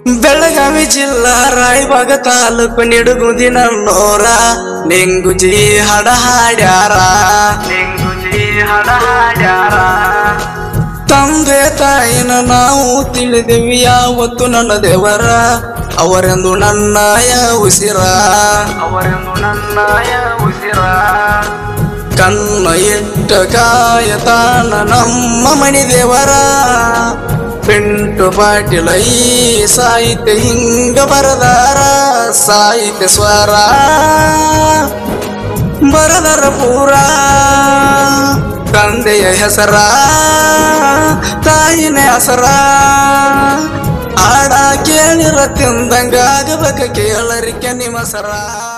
ಬೆಳಗಾವಿ ಜಿಲ್ಲಾ ರಾಯಬಾಗ ತಾಲೂಕು ನಿಡುಗುದಿ ನನ್ನೋರ ನಿಂಗುಜಿ ಹಡ ಹಾಡ್ಯಾರ ನಿಂಗುಜಿ ಹಡ ಹಾಡ್ಯಾರ ತಂದೆ ತಾಯಿನ ನಾವು ತಿಳಿದೆವು ಯಾವತ್ತು ನನ್ನ ದೇವರ ಅವರೆಂದು ನನ್ನಯ ಉಸಿರ ಅವರೆಂದು ನನ್ನಯ ಉಸಿರ ಕಣ್ಣ ಇಟ್ಟ ಕಾಯತಾನ ನಮ್ಮ ಮಣಿ ದೇವರ ಪೆಂಟು ಪಾಟಿಲ ಈ ಸಾಹಿತ್ಯ ಹಿಂಗ ಬರದಾರ ಸಾಹಿತ್ಯ ಸ್ವರ ಬರದರ ಪೂರ ತಂದೆಯ ಹೆಸರ ತಾಯಿನ ಹೆಸರ ಆಡ ಕೇಳಿರ ತಿಂದಂಗ ಆಗಬೇಕ ಕೇಳರಿಕೆ ನಿಮ್ಮ ಸರ